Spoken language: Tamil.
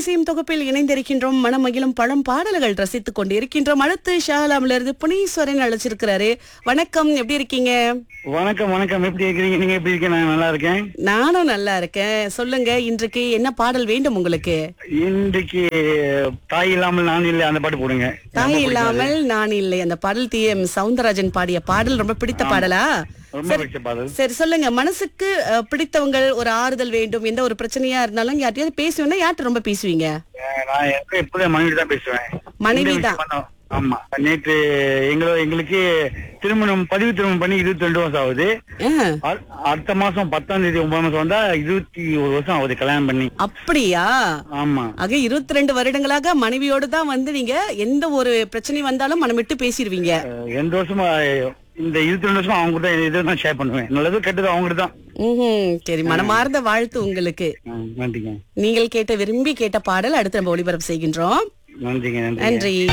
இசையும் தொகுப்பில் இணைந்திருக்கின்றோம் மனமகிழும் பழம் பாடல்கள் ரசித்துக் கொண்டிருக்கின்றோம் அடுத்து ஷாலாம்ல இருந்து புனீஸ்வரன் அழைச்சிருக்கிறாரு வணக்கம் எப்படி இருக்கீங்க வணக்கம் வணக்கம் எப்படி இருக்கிறீங்க நீங்க எப்படி இருக்கீங்க நான் நல்லா இருக்கேன் நானும் நல்லா இருக்கேன் சொல்லுங்க இன்றைக்கு என்ன பாடல் வேண்டும் உங்களுக்கு இன்றைக்கு தாய் இல்லாமல் நான் இல்லை அந்த பாட்டு போடுங்க தாய் இல்லாமல் நான் இல்லை அந்த பாடல் டி எம் சவுந்தரராஜன் பாடிய பாடல் ரொம்ப பிடித்த பாடலா ரொம்ப பிடிச்ச பாடல் சரி சொல்லுங்க மனசுக்கு அஹ், பிடித்தவங்க ஒரு ஆறுதல் வேண்டும் எந்த ஒரு பிரச்சனையா இருந்தாலும் யார்ட்டையாவது பேசுவீங்கன்னா யார்கிட்ட ரொம்ப பேசுவீங்க அஹ் நான் எப்ப எப்போதும் மனைவி தான் பேசுவேன் மனைவி இந்த தான். விஷயமா ஆமா நேற்று எங்களோ எங்களுக்கு திருமணம் பதிவு திருமணம் பண்ணி இருபத்தி ரெண்டு வருஷம் ஆகுது அஹ், அ- அடுத்த மாசம் பத்தாம் தேதி ஒன்பதாம் மாசம் வந்தா இருபத்தி ஒரு வருஷம் ஆகுது கல்யாணம் பண்ணி அப்படியா ஆமா ஆக இருபத்தி ரெண்டு வருடங்களாக மனைவியோடு தான் வந்து நீங்க எந்த ஒரு பிரச்சனை வந்தாலும் மனம் விட்டு பேசிடுவீங்க அஹ் எந்த வருஷமா இந்த இருபத்தி ரெண்டு வருஷமா அவங்க தான் இதை தான் ஷேர் பண்ணுவேன் நல்லது கெட்டது அவங்க தான் ம்ஹும். சரி மனமார்ந்த வாழ்த்து உங்களுக்கு நன்றிங்க நீங்கள் கேட்ட விரும்பி கேட்ட பாடல் அடுத்து நம்ம ஒளிபரப்பு செய்கின்றோம் நன்றிங்க நன்றி நன்றி